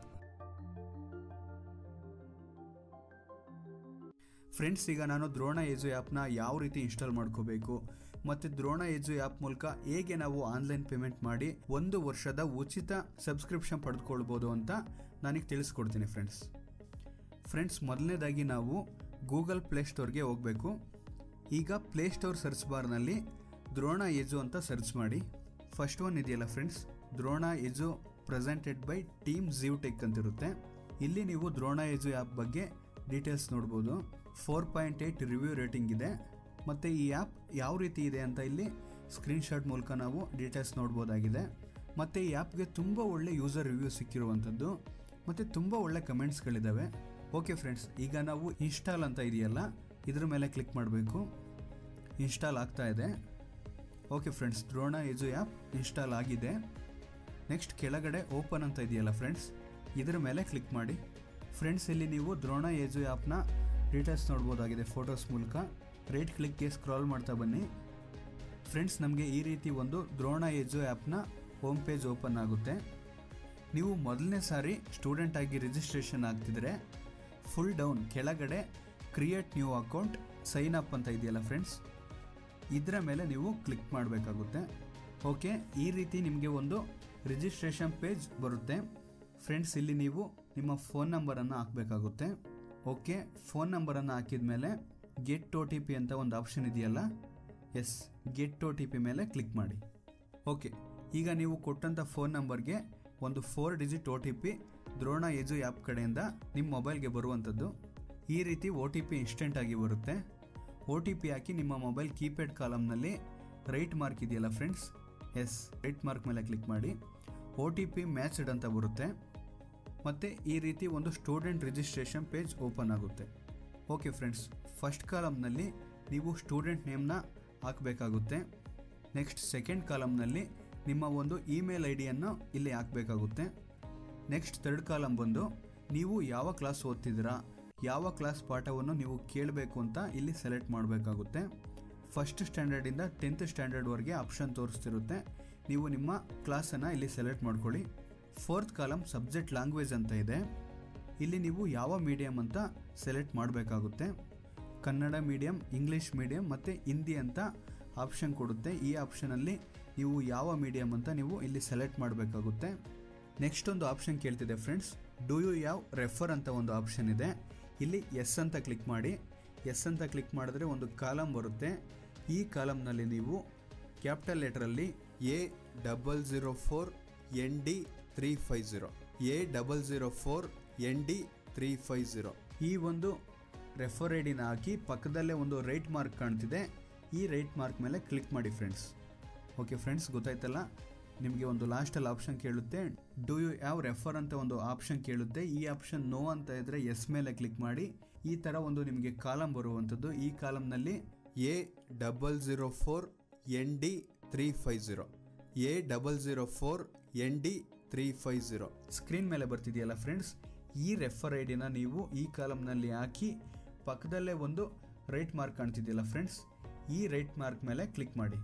ಫ್ರೆಂಡ್ಸ್ ಈಗ ನಾನು ದ್ರೋಣ ಎಜು ಆ್ಯಪ್ನ ಯಾವ ರೀತಿ ಇನ್ಸ್ಟಾಲ್ ಮಾಡ್ಕೋಬೇಕು ಮತ್ತು ದ್ರೋಣ ಎಜು ಆ್ಯಪ್ ಮೂಲಕ ಹೇಗೆ ನಾವು ಆನ್ಲೈನ್ ಪೇಮೆಂಟ್ ಮಾಡಿ ಒಂದು ವರ್ಷದ ಉಚಿತ ಸಬ್ಸ್ಕ್ರಿಪ್ಷನ್ ಪಡೆದುಕೊಳ್ಬೋದು ಅಂತ ನನಗೆ ತಿಳಿಸ್ಕೊಡ್ತೀನಿ ಫ್ರೆಂಡ್ಸ್ ಫ್ರೆಂಡ್ಸ್ ಮೊದಲನೇದಾಗಿ ನಾವು ಗೂಗಲ್ ಪ್ಲೇಸ್ಟೋರ್ಗೆ ಹೋಗಬೇಕು ಈಗ ಪ್ಲೇಸ್ಟೋರ್ ಸರ್ಚ್ ಬಾರ್ನಲ್ಲಿ ದ್ರೋಣ ಎಜು ಅಂತ ಸರ್ಚ್ ಮಾಡಿ ಫಸ್ಟ್ ಒನ್ ಇದೆಯಲ್ಲ friends Drona edu presented by team Zeev tech ಅಂತಿರುತ್ತೆ ಇಲ್ಲಿ ನೀವು ದ್ರೋಣ ಎಜು ಆ್ಯಪ್ ಬಗ್ಗೆ ಡೀಟೇಲ್ಸ್ ನೋಡ್ಬೋದು four point eight review rating ಇದೆ ಮತ್ತು ಈ ಆ್ಯಪ್ ಯಾವ ರೀತಿ ಇದೆ ಅಂತ ಇಲ್ಲಿ ಸ್ಕ್ರೀನ್ಶಾಟ್ ಮೂಲಕ ನಾವು ಡೀಟೇಲ್ಸ್ ನೋಡ್ಬೋದಾಗಿದೆ ಮತ್ತು ಈ ಆ್ಯಪ್ಗೆ ತುಂಬ ಒಳ್ಳೆ ಯೂಸರ್ ರಿವ್ಯೂ ಸಿಕ್ಕಿರುವಂಥದ್ದು ಮತ್ತು ತುಂಬ ಒಳ್ಳೆ ಕಮೆಂಟ್ಸ್ಗಳಿದ್ದಾವೆ ಓಕೆ ಫ್ರೆಂಡ್ಸ್ ಈಗ ನಾವು ಇನ್ಸ್ಟಾಲ್ ಅಂತ ಇದೆಯಲ್ಲ ಇದ್ರ ಮೇಲೆ ಕ್ಲಿಕ್ ಮಾಡಬೇಕು ಇನ್ಸ್ಟಾಲ್ ಆಗ್ತಾ ಇದೆ okay friends Drona edu app install ಆಗಿದೆ ನೆಕ್ಸ್ಟ್ ಕೆಳಗಡೆ ಓಪನ್ ಅಂತ ಇದೆಯಲ್ಲ ಫ್ರೆಂಡ್ಸ್ ಇದರ ಮೇಲೆ ಕ್ಲಿಕ್ ಮಾಡಿ ಫ್ರೆಂಡ್ಸ್ ಇಲ್ಲಿ ನೀವು ದ್ರೋಣ ಎಜು ಆ್ಯಪ್ನ ಡೀಟೇಲ್ಸ್ ನೋಡ್ಬೋದಾಗಿದೆ ಫೋಟೋಸ್ ಮೂಲಕ ರೈಟ್ ಕ್ಲಿಕ್ಗೆ ಸ್ಕ್ರಾಲ್ ಮಾಡ್ತಾ ಬನ್ನಿ ಫ್ರೆಂಡ್ಸ್ ನಮಗೆ ಈ ರೀತಿ ಒಂದು ದ್ರೋಣ ಎಜು ಆ್ಯಪ್ನ ಹೋಮ್ ಪೇಜ್ ಓಪನ್ ಆಗುತ್ತೆ ನೀವು ಮೊದಲನೇ ಸಾರಿ ಸ್ಟೂಡೆಂಟ್ ಆಗಿ ರಿಜಿಸ್ಟ್ರೇಷನ್ ಆಗ್ತಿದ್ರೆ ಫುಲ್ ಡೌನ್ ಕೆಳಗಡೆ create new account sign up ಅಂತ ಇದೆಯಲ್ಲ ಫ್ರೆಂಡ್ಸ್ ಇದರ ಮೇಲೆ ನೀವು ಕ್ಲಿಕ್ ಮಾಡಬೇಕಾಗುತ್ತೆ ಓಕೆ ಈ ರೀತಿ ನಿಮಗೆ ಒಂದು ರಿಜಿಸ್ಟ್ರೇಷನ್ ಪೇಜ್ ಬರುತ್ತೆ ಫ್ರೆಂಡ್ಸ್ ಇಲ್ಲಿ ನೀವು ನಿಮ್ಮ ಫೋನ್ ನಂಬರನ್ನು ಹಾಕಬೇಕಾಗುತ್ತೆ ಓಕೆ ಫೋನ್ ನಂಬರನ್ನು ಹಾಕಿದ ಮೇಲೆ ಗೆಟ್ ಒ ಟಿ ಪಿ ಅಂತ ಒಂದು ಆಪ್ಷನ್ ಇದೆಯಲ್ಲ yes get O T P ಮೇಲೆ ಕ್ಲಿಕ್ ಮಾಡಿ ಓಕೆ ಈಗ ನೀವು ಕೊಟ್ಟಂಥ ಫೋನ್ ನಂಬರ್ಗೆ ಒಂದು four digit O T P Drona edu app ಕಡೆಯಿಂದ ನಿಮ್ಮ ಮೊಬೈಲ್ಗೆ ಬರುವಂಥದ್ದು ಈ ರೀತಿ ಒ ಟಿ ಪಿ ಇನ್ಸ್ಟೆಂಟಾಗಿ ಬರುತ್ತೆ ಒ ಟಿ ಪಿ ಹಾಕಿ ನಿಮ್ಮ ಮೊಬೈಲ್ ಕೀಪ್ಯಾಡ್ ಕಾಲಮ್ನಲ್ಲಿ ರೈಟ್ ಮಾರ್ಕ್ ಇದೆಯಲ್ಲ ಫ್ರೆಂಡ್ಸ್ ಎಸ್ ರೈಟ್ ಮಾರ್ಕ್ ಮೇಲೆ ಕ್ಲಿಕ್ ಮಾಡಿ ಒ ಟಿ ಪಿ ಮ್ಯಾಚ್ಡ್ ಅಂತ ಬರುತ್ತೆ ಮತ್ತು ಈ ರೀತಿ ಒಂದು ಸ್ಟೂಡೆಂಟ್ ರಿಜಿಸ್ಟ್ರೇಷನ್ ಪೇಜ್ ಓಪನ್ ಆಗುತ್ತೆ ಓಕೆ ಫ್ರೆಂಡ್ಸ್ ಫಸ್ಟ್ ಕಾಲಮ್ನಲ್ಲಿ ನೀವು ಸ್ಟೂಡೆಂಟ್ ನೇಮ್ನ ಹಾಕಬೇಕಾಗುತ್ತೆ ನೆಕ್ಸ್ಟ್ ಸೆಕೆಂಡ್ ಕಾಲಮ್ನಲ್ಲಿ ನಿಮ್ಮ ಒಂದು ಇಮೇಲ್ ಐ ಡಿಯನ್ನು ಇಲ್ಲಿ ಹಾಕಬೇಕಾಗುತ್ತೆ ನೆಕ್ಸ್ಟ್ ಥರ್ಡ್ ಕಾಲಮ್ ಬಂದು ನೀವು ಯಾವ ಕ್ಲಾಸ್ ಓದ್ತಿದ್ದೀರಾ ಯಾವ ಕ್ಲಾಸ್ ಪಾಠವನ್ನು ನೀವು ಕೇಳಬೇಕು ಅಂತ ಇಲ್ಲಿ ಸೆಲೆಕ್ಟ್ ಮಾಡಬೇಕಾಗುತ್ತೆ ಫಸ್ಟ್ ಸ್ಟ್ಯಾಂಡರ್ಡಿಂದ ಟೆಂತ್ ಸ್ಟ್ಯಾಂಡರ್ಡ್ವರೆಗೆ ಆಪ್ಷನ್ ತೋರಿಸ್ತಿರುತ್ತೆ ನೀವು ನಿಮ್ಮ ಕ್ಲಾಸನ್ನು ಇಲ್ಲಿ ಸೆಲೆಕ್ಟ್ ಮಾಡ್ಕೊಳ್ಳಿ ಫೋರ್ತ್ ಕಾಲಮ್ ಸಬ್ಜೆಕ್ಟ್ ಲ್ಯಾಂಗ್ವೇಜ್ ಅಂತ ಇದೆ ಇಲ್ಲಿ ನೀವು ಯಾವ ಮೀಡಿಯಮ್ ಅಂತ ಸೆಲೆಕ್ಟ್ ಮಾಡಬೇಕಾಗುತ್ತೆ ಕನ್ನಡ ಮೀಡಿಯಂ ಇಂಗ್ಲೀಷ್ ಮೀಡಿಯಂ ಮತ್ತು ಹಿಂದಿ ಅಂತ ಆಪ್ಷನ್ ಕೊಡುತ್ತೆ ಈ ಆಪ್ಷನಲ್ಲಿ ನೀವು ಯಾವ ಮೀಡಿಯಂ ಅಂತ ನೀವು ಇಲ್ಲಿ ಸೆಲೆಕ್ಟ್ ಮಾಡಬೇಕಾಗುತ್ತೆ ನೆಕ್ಸ್ಟ್ ಒಂದು ಆಪ್ಷನ್ ಕೇಳ್ತಿದೆ ಫ್ರೆಂಡ್ಸ್ ಡೂ ಯು ಯಾವ ರೆಫರ್ ಅಂತ ಒಂದು ಆಪ್ಷನ್ ಇದೆ ಇಲ್ಲಿ ಎಸ್ ಅಂತ ಕ್ಲಿಕ್ ಮಾಡಿ ಎಸ್ ಅಂತ ಕ್ಲಿಕ್ ಮಾಡಿದ್ರೆ ಒಂದು ಕಾಲಮ್ ಬರುತ್ತೆ ಈ ಕಾಲಮ್ನಲ್ಲಿ ನೀವು ಕ್ಯಾಪಿಟಲ್ ಲೆಟ್ರಲ್ಲಿ A double zero four N D three five zero A double zero four N D three five zero ಈ ಒಂದು ರೆಫರ್ ಐ ಡಿನ ಹಾಕಿ ಪಕ್ಕದಲ್ಲೇ ಒಂದು ರೈಟ್ ಮಾರ್ಕ್ ಕಾಣ್ತಿದೆ ಈ ರೈಟ್ ಮಾರ್ಕ್ ಮೇಲೆ ಕ್ಲಿಕ್ ಮಾಡಿ ಫ್ರೆಂಡ್ಸ್ ಓಕೆ ಫ್ರೆಂಡ್ಸ್ ಗೊತ್ತಾಯ್ತಲ್ಲ ನಿಮಗೆ ಒಂದು ಲಾಸ್ಟಲ್ಲಿ ಆಪ್ಷನ್ ಕೇಳುತ್ತೆ ಡೂ ಯು ಯಾವ ರೆಫರ್ ಅಂತ ಒಂದು ಆಪ್ಷನ್ ಕೇಳುತ್ತೆ ಈ ಆಪ್ಷನ್ ನೋ ಅಂತ ಇದ್ದರೆ ಎಸ್ ಮೇಲೆ ಕ್ಲಿಕ್ ಮಾಡಿ ಈ ಥರ ಒಂದು ನಿಮಗೆ ಕಾಲಮ್ ಬರುವಂಥದ್ದು ಈ ಕಾಲಮ್ನಲ್ಲಿ A double zero four N D three five zero A double zero four N D three five zero screen ಮೇಲೆ ಬರ್ತಿದೆಯಲ್ಲ ಫ್ರೆಂಡ್ಸ್ ಈ ರೆಫರ್ ಐ ಡಿನ ನೀವು ಈ ಕಾಲಮ್ನಲ್ಲಿ ಹಾಕಿ ಪಕ್ಕದಲ್ಲೇ ಒಂದು ರೈಟ್ ಮಾರ್ಕ್ ಕಾಣ್ತಿದೆಯಲ್ಲ ಫ್ರೆಂಡ್ಸ್ ಈ ರೈಟ್ ಮಾರ್ಕ್ ಮೇಲೆ ಕ್ಲಿಕ್ ಮಾಡಿ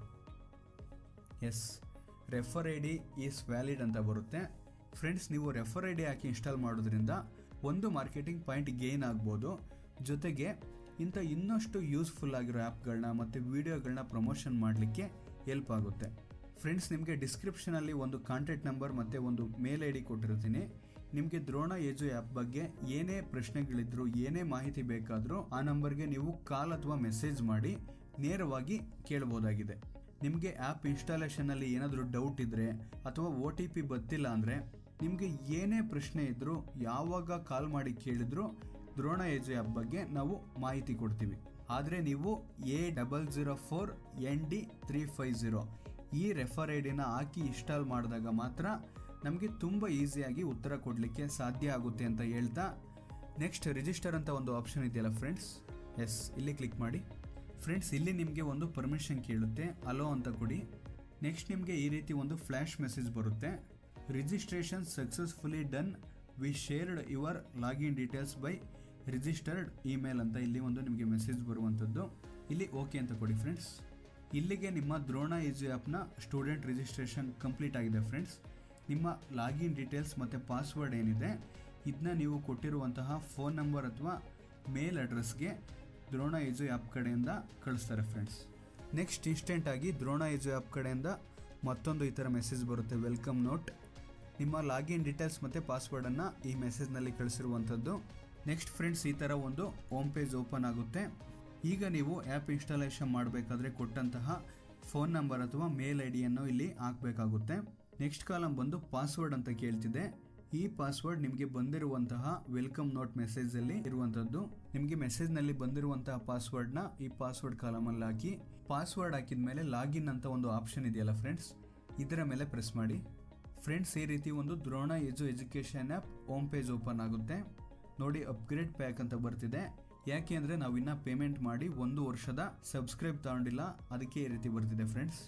yes refer I D is valid ಅಂತ ಬರುತ್ತೆ ಫ್ರೆಂಡ್ಸ್ ನೀವು ರೆಫರ್ ಐ ಡಿ ಹಾಕಿ ಇನ್ಸ್ಟಾಲ್ ಮಾಡೋದ್ರಿಂದ ಒಂದು ಮಾರ್ಕೆಟಿಂಗ್ ಪಾಯಿಂಟ್ ಗೇನ್ ಆಗ್ಬೋದು ಜೊತೆಗೆ ಇಂಥ ಇನ್ನಷ್ಟು ಯೂಸ್ಫುಲ್ ಆಗಿರೋ ಆ್ಯಪ್ಗಳನ್ನ ಮತ್ತು ವೀಡಿಯೋಗಳನ್ನ ಪ್ರಮೋಷನ್ ಮಾಡಲಿಕ್ಕೆ ಹೆಲ್ಪ್ ಆಗುತ್ತೆ ಫ್ರೆಂಡ್ಸ್ ನಿಮಗೆ ಡಿಸ್ಕ್ರಿಪ್ಷನಲ್ಲಿ ಒಂದು ಕಾಂಟ್ಯಾಕ್ಟ್ ನಂಬರ್ ಮತ್ತು ಒಂದು ಮೇಲ್ ಐ ಡಿ ಕೊಟ್ಟಿರ್ತೀನಿ ನಿಮಗೆ ದ್ರೋಣ ಏಜು ಆ್ಯಪ್ ಬಗ್ಗೆ ಏನೇ ಪ್ರಶ್ನೆಗಳಿದ್ರು ಏನೇ ಮಾಹಿತಿ ಬೇಕಾದರೂ ಆ ನಂಬರ್ಗೆ ನೀವು ಕಾಲ್ ಅಥವಾ ಮೆಸೇಜ್ ಮಾಡಿ ನೇರವಾಗಿ ಕೇಳ್ಬೋದಾಗಿದೆ ನಿಮಗೆ ಆ್ಯಪ್ ಇನ್ಸ್ಟಾಲೇಷನಲ್ಲಿ ಏನಾದರೂ ಡೌಟ್ ಇದ್ದರೆ ಅಥವಾ ಒ ಟಿ ಪಿ ಗೊತ್ತಿಲ್ಲ ಅಂದರೆ ನಿಮಗೆ ಏನೇ ಪ್ರಶ್ನೆ ಇದ್ದರೂ ಯಾವಾಗ ಕಾಲ್ ಮಾಡಿ ಕೇಳಿದ್ರು ದ್ರೋಣ ಏಜು ಆ್ಯಪ್ ಬಗ್ಗೆ ನಾವು ಮಾಹಿತಿ ಕೊಡ್ತೀವಿ ಆದರೆ ನೀವು A double zero four N D three five zero ಈ ರೆಫರ್ ಐ ಡಿನ ಹಾಕಿ ಇನ್ಸ್ಟಾಲ್ ಮಾಡಿದಾಗ ಮಾತ್ರ ನಮಗೆ ತುಂಬ ಈಸಿಯಾಗಿ ಉತ್ತರ ಕೊಡಲಿಕ್ಕೆ ಸಾಧ್ಯ ಆಗುತ್ತೆ ಅಂತ ಹೇಳ್ತಾ ನೆಕ್ಸ್ಟ್ ರಿಜಿಸ್ಟರ್ ಅಂತ ಒಂದು ಆಪ್ಷನ್ ಇದೆಯಲ್ಲ ಫ್ರೆಂಡ್ಸ್ ಎಸ್ ಇಲ್ಲಿ ಕ್ಲಿಕ್ ಮಾಡಿ ಫ್ರೆಂಡ್ಸ್ ಇಲ್ಲಿ ನಿಮಗೆ ಒಂದು ಪರ್ಮಿಷನ್ ಕೇಳುತ್ತೆ ಅಲೋ ಅಂತ ಕೊಡಿ ನೆಕ್ಸ್ಟ್ ನಿಮಗೆ ಈ ರೀತಿ ಒಂದು ಫ್ಲ್ಯಾಶ್ ಮೆಸೇಜ್ ಬರುತ್ತೆ registration successfully done we shared your login details by registered email ಅಂತ ಇಲ್ಲಿ ಒಂದು ನಿಮಗೆ ಮೆಸೇಜ್ ಬರುವಂಥದ್ದು ಇಲ್ಲಿ ಓಕೆ ಅಂತ ಕೊಡಿ ಫ್ರೆಂಡ್ಸ್ ಇಲ್ಲಿಗೆ ನಿಮ್ಮ ದ್ರೋಣ ಈಜು ಆ್ಯಪ್ನ ಸ್ಟೂಡೆಂಟ್ ರಿಜಿಸ್ಟ್ರೇಷನ್ ಕಂಪ್ಲೀಟ್ ಆಗಿದೆ ಫ್ರೆಂಡ್ಸ್ ನಿಮ್ಮ ಲಾಗಿನ್ ಡೀಟೇಲ್ಸ್ ಮತ್ತು ಪಾಸ್ವರ್ಡ್ ಏನಿದೆ ಇದನ್ನ ನೀವು ಕೊಟ್ಟಿರುವಂತಹ ಫೋನ್ ನಂಬರ್ ಅಥವಾ ಮೇಲ್ ಅಡ್ರೆಸ್ಗೆ ದ್ರೋಣ ಏಜು ಆ್ಯಪ್ ಕಡೆಯಿಂದ ಕಳಿಸ್ತಾರೆ ಫ್ರೆಂಡ್ಸ್ ನೆಕ್ಸ್ಟ್ ಇನ್ಸ್ಟೆಂಟಾಗಿ ದ್ರೋಣ ಏಜು ಆ್ಯಪ್ ಕಡೆಯಿಂದ ಮತ್ತೊಂದು ಈ ಥರ ಮೆಸೇಜ್ ಬರುತ್ತೆ ವೆಲ್ಕಮ್ ನೋಟ್ ನಿಮ್ಮ ಲಾಗಿನ್ ಡೀಟೇಲ್ಸ್ ಮತ್ತು ಪಾಸ್ವರ್ಡನ್ನು ಈ ಮೆಸೇಜ್ನಲ್ಲಿ ಕಳಿಸಿರುವಂಥದ್ದು ನೆಕ್ಸ್ಟ್ ಫ್ರೆಂಡ್ಸ್ ಈ ಥರ ಒಂದು ಹೋಮ್ ಪೇಜ್ ಓಪನ್ ಆಗುತ್ತೆ ಈಗ ನೀವು ಆ್ಯಪ್ ಇನ್ಸ್ಟಾಲೇಷನ್ ಮಾಡಬೇಕಾದ್ರೆ ಕೊಟ್ಟಂತಹ ಫೋನ್ ನಂಬರ್ ಅಥವಾ ಮೇಲ್ ಐ ಡಿಯನ್ನು ಇಲ್ಲಿ ಹಾಕಬೇಕಾಗುತ್ತೆ ನೆಕ್ಸ್ಟ್ ಕಾಲಮ್ ಬಂದು ಪಾಸ್ವರ್ಡ್ ಅಂತ ಕೇಳ್ತಿದೆ ಈ ಪಾಸ್ವರ್ಡ್ ನಿಮಗೆ ಬಂದಿರುವಂತಹ ವೆಲ್ಕಮ್ ನೋಟ್ ಮೆಸೇಜಲ್ಲಿ ಇರುವಂಥದ್ದು ನಿಮಗೆ ಮೆಸೇಜ್ನಲ್ಲಿ ಬಂದಿರುವಂತಹ ಪಾಸ್ವರ್ಡ್ನ ಈ ಪಾಸ್ವರ್ಡ್ ಕಾಲಮಲ್ಲಿ ಹಾಕಿ ಪಾಸ್ವರ್ಡ್ ಹಾಕಿದ ಮೇಲೆ ಲಾಗಿನ್ ಅಂತ ಒಂದು ಆಪ್ಷನ್ ಇದೆಯಲ್ಲ ಫ್ರೆಂಡ್ಸ್ ಇದರ ಮೇಲೆ ಪ್ರೆಸ್ ಮಾಡಿ ಫ್ರೆಂಡ್ಸ್ ಈ ರೀತಿ ಒಂದು Drona edu education app home page open ಆಗುತ್ತೆ ನೋಡಿ ಅಪ್ಗ್ರೇಡ್ ಪ್ಯಾಕ್ ಅಂತ ಬರ್ತಿದೆ ಯಾಕೆ ಅಂದರೆ ನಾವಿನ್ನ ಪೇಮೆಂಟ್ ಮಾಡಿ ಒಂದು ವರ್ಷದ ಸಬ್ಸ್ಕ್ರೈಬ್ ತಗೊಂಡಿಲ್ಲ ಅದಕ್ಕೆ ಈ ರೀತಿ ಬರ್ತಿದೆ ಫ್ರೆಂಡ್ಸ್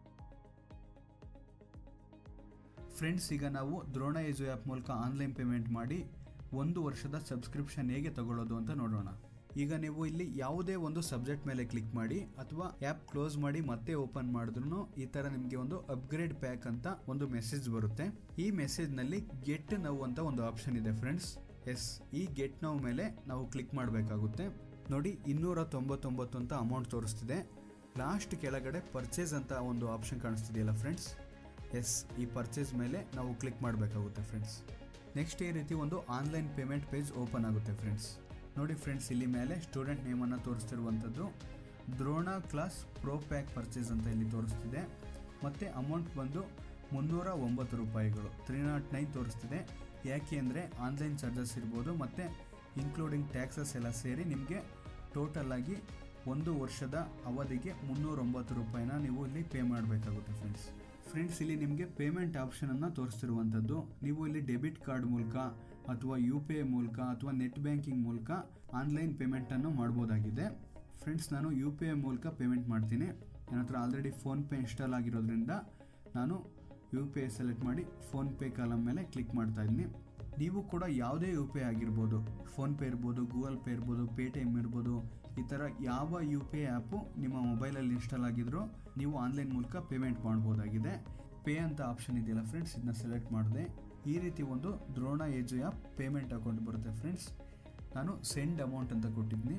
ಫ್ರೆಂಡ್ಸ್ ಈಗ ನಾವು ದ್ರೋಣ ಏಜು ಆ್ಯಪ್ ಮೂಲಕ ಆನ್ಲೈನ್ ಪೇಮೆಂಟ್ ಮಾಡಿ ಒಂದು ವರ್ಷದ ಸಬ್ಸ್ಕ್ರಿಪ್ಷನ್ ಹೇಗೆ ತಗೊಳ್ಳೋದು ಅಂತ ನೋಡೋಣ ಈಗ ನೀವು ಇಲ್ಲಿ ಯಾವುದೇ ಒಂದು ಸಬ್ಜೆಕ್ಟ್ ಮೇಲೆ ಕ್ಲಿಕ್ ಮಾಡಿ ಅಥವಾ ಆ್ಯಪ್ ಕ್ಲೋಸ್ ಮಾಡಿ ಮತ್ತೆ ಓಪನ್ ಮಾಡಿದ್ರು ಈ ಥರ ನಿಮಗೆ ಒಂದು ಅಪ್ಗ್ರೇಡ್ ಪ್ಯಾಕ್ ಅಂತ ಒಂದು ಮೆಸೇಜ್ ಬರುತ್ತೆ ಈ ಮೆಸೇಜ್ನಲ್ಲಿ ಗೆಟ್ ನೌ ಅಂತ ಒಂದು ಆಪ್ಷನ್ ಇದೆ ಫ್ರೆಂಡ್ಸ್ ಎಸ್ ಈ ಗೆಟ್ ನೌ ಮೇಲೆ ನಾವು ಕ್ಲಿಕ್ ಮಾಡಬೇಕಾಗುತ್ತೆ ನೋಡಿ ಇನ್ನೂರ ತೊಂಬತ್ತೊಂಬತ್ತು ಅಂತ ಅಮೌಂಟ್ ತೋರಿಸ್ತಿದೆ ಲಾಸ್ಟ್ ಕೆಳಗಡೆ ಪರ್ಚೇಸ್ ಅಂತ ಒಂದು ಆಪ್ಷನ್ ಕಾಣಿಸ್ತಿದೆಯಲ್ಲ ಫ್ರೆಂಡ್ಸ್ ಎಸ್ ಈ ಪರ್ಚೇಸ್ ಮೇಲೆ ನಾವು ಕ್ಲಿಕ್ ಮಾಡಬೇಕಾಗುತ್ತೆ ಫ್ರೆಂಡ್ಸ್ ನೆಕ್ಸ್ಟ್ ಈ ರೀತಿ ಒಂದು ಆನ್ಲೈನ್ ಪೇಮೆಂಟ್ ಪೇಜ್ ಓಪನ್ ಆಗುತ್ತೆ ಫ್ರೆಂಡ್ಸ್ ನೋಡಿ ಫ್ರೆಂಡ್ಸ್ ಇಲ್ಲಿ ಮೇಲೆ ಸ್ಟೂಡೆಂಟ್ ನೇಮನ್ನು ತೋರಿಸ್ತಿರುವಂಥದ್ದು Drona class pro pack purchase ಅಂತ ಇಲ್ಲಿ ತೋರಿಸ್ತಿದೆ ಮತ್ತು ಅಮೌಂಟ್ ಬಂದು ಮುನ್ನೂರ ಒಂಬತ್ತು ರೂಪಾಯಿಗಳು ತ್ರೀ ನಾಟ್ ನೈನ್ ತೋರಿಸ್ತಿದೆ ಯಾಕೆ ಅಂದರೆ ಆನ್ಲೈನ್ ಚಾರ್ಜಸ್ ಇರ್ಬೋದು ಮತ್ತು ಇನ್ಕ್ಲೂಡಿಂಗ್ ಟ್ಯಾಕ್ಸಸ್ ಎಲ್ಲ ಸೇರಿ ನಿಮಗೆ ಟೋಟಲ್ ಆಗಿ ಒಂದು ವರ್ಷದ ಅವಧಿಗೆ ಮುನ್ನೂರೊಂಬತ್ತು ರೂಪಾಯಿನ ನೀವು ಇಲ್ಲಿ ಪೇ ಮಾಡಬೇಕಾಗುತ್ತೆ ಫ್ರೆಂಡ್ಸ್ ಫ್ರೆಂಡ್ಸ್ ಇಲ್ಲಿ ನಿಮಗೆ ಪೇಮೆಂಟ್ ಆಪ್ಷನನ್ನು ತೋರಿಸ್ತಿರುವಂಥದ್ದು ನೀವು ಇಲ್ಲಿ ಡೆಬಿಟ್ ಕಾರ್ಡ್ ಮೂಲಕ ಅಥವಾ ಯು ಪಿ ಐ ಮೂಲಕ ಅಥವಾ ನೆಟ್ ಬ್ಯಾಂಕಿಂಗ್ ಮೂಲಕ ಆನ್ಲೈನ್ ಪೇಮೆಂಟನ್ನು ಮಾಡ್ಬೋದಾಗಿದೆ ಫ್ರೆಂಡ್ಸ್ ನಾನು ಯು ಪಿ ಐ ಮೂಲಕ ಪೇಮೆಂಟ್ ಮಾಡ್ತೀನಿ ನನ್ನ ಹತ್ರ ಆಲ್ರೆಡಿ ಫೋನ್ಪೇ ಇನ್ಸ್ಟಾಲ್ ಆಗಿರೋದ್ರಿಂದ ನಾನು ಯು ಪಿ ಐ ಸೆಲೆಕ್ಟ್ ಮಾಡಿ ಫೋನ್ಪೇ ಕಾಲಮ್ ಮೇಲೆ ಕ್ಲಿಕ್ ಮಾಡ್ತಾ ಇದ್ದೀನಿ ನೀವು ಕೂಡ ಯಾವುದೇ ಯು ಪಿ ಐ ಆಗಿರ್ಬೋದು ಫೋನ್ಪೇ ಇರ್ಬೋದು ಗೂಗಲ್ ಪೇ ಇರ್ಬೋದು ಪೇಟಿಎಮ್ ಇರ್ಬೋದು ಈ ಥರ ಯಾವ ಯು ಪಿ ಐ ಆ್ಯಪು ನಿಮ್ಮ ಮೊಬೈಲಲ್ಲಿ ಇನ್ಸ್ಟಾಲ್ ಆಗಿದ್ರೂ ನೀವು ಆನ್ಲೈನ್ ಮೂಲಕ ಪೇಮೆಂಟ್ ಮಾಡ್ಬೋದಾಗಿದೆ ಪೇ ಅಂತ ಆಪ್ಷನ್ ಇದೆಯಲ್ಲ ಫ್ರೆಂಡ್ಸ್ ಇದನ್ನ ಸೆಲೆಕ್ಟ್ ಮಾಡಿದೆ ಈ ರೀತಿ ಒಂದು Drona edu app payment account ಬರುತ್ತೆ ಫ್ರೆಂಡ್ಸ್ ನಾನು ಸೆಂಡ್ ಅಮೌಂಟ್ ಅಂತ ಕೊಟ್ಟಿದ್ದೀನಿ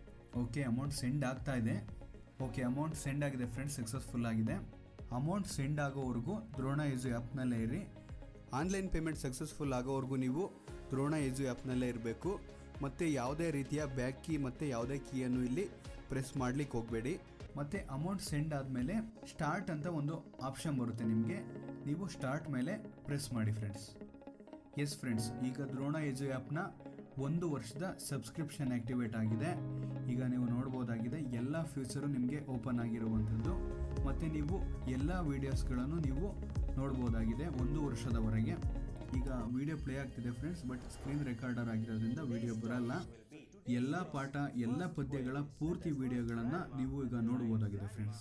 ಓಕೆ ಅಮೌಂಟ್ ಸೆಂಡ್ ಆಗ್ತಾ ಇದೆ ಓಕೆ ಅಮೌಂಟ್ ಸೆಂಡ್ ಆಗಿದೆ ಫ್ರೆಂಡ್ಸ್ ಸಕ್ಸಸ್ಫುಲ್ ಆಗಿದೆ ಅಮೌಂಟ್ ಸೆಂಡ್ ಆಗೋವರೆಗೂ ದ್ರೋಣ ಏಜು ಆ್ಯಪ್ನಲ್ಲೇ ಇರಿ ಆನ್ಲೈನ್ ಪೇಮೆಂಟ್ ಸಕ್ಸಸ್ಫುಲ್ ಆಗೋವರೆಗೂ ನೀವು ದ್ರೋಣ ಏಜು ಆ್ಯಪ್ನಲ್ಲೇ ಇರಬೇಕು ಮತ್ತು ಯಾವುದೇ ರೀತಿಯ ಬ್ಯಾಕ್ ಕೀ ಮತ್ತು ಯಾವುದೇ ಕೀಯನ್ನು ಇಲ್ಲಿ ಪ್ರೆಸ್ ಮಾಡ್ಲಿಕ್ಕೆ ಹೋಗಬೇಡಿ ಮತ್ತು ಅಮೌಂಟ್ ಸೆಂಡ್ ಆದಮೇಲೆ ಸ್ಟಾರ್ಟ್ ಅಂತ ಒಂದು ಆಪ್ಷನ್ ಬರುತ್ತೆ ನಿಮಗೆ ನೀವು ಸ್ಟಾರ್ಟ್ ಮೇಲೆ ಪ್ರೆಸ್ ಮಾಡಿ ಫ್ರೆಂಡ್ಸ್ ಎಸ್ ಫ್ರೆಂಡ್ಸ್ ಈಗ ದ್ರೋಣ ಏಜು ಆ್ಯಪ್ನ ಒಂದು ವರ್ಷದ ಸಬ್ಸ್ಕ್ರಿಪ್ಷನ್ ಆ್ಯಕ್ಟಿವೇಟ್ ಆಗಿದೆ ಈಗ ನೀವು ನೋಡ್ಬೋದಾಗಿದೆ ಎಲ್ಲ ಫ್ಯೂಚರು ನಿಮಗೆ ಓಪನ್ ಆಗಿರುವಂಥದ್ದು ಮತ್ತು ನೀವು ಎಲ್ಲ ವೀಡಿಯೋಸ್ಗಳನ್ನು ನೀವು ನೋಡ್ಬೋದಾಗಿದೆ ಒಂದು ವರ್ಷದವರೆಗೆ ಈಗ ವಿಡಿಯೋ ಪ್ಲೇ ಆಗ್ತಿದೆ ಫ್ರೆಂಡ್ಸ್ ಬಟ್ ಸ್ಕ್ರೀನ್ ರೆಕಾರ್ಡರ್ ಆಗಿರೋದ್ರಿಂದ ವಿಡಿಯೋ ಬರಲ್ಲ ಎಲ್ಲ ಪಾಠ ಎಲ್ಲ ಪದ್ಯಗಳ ಪೂರ್ತಿ ವಿಡಿಯೋಗಳನ್ನು ನೀವು ಈಗ ನೋಡ್ಬೋದಾಗಿದೆ ಫ್ರೆಂಡ್ಸ್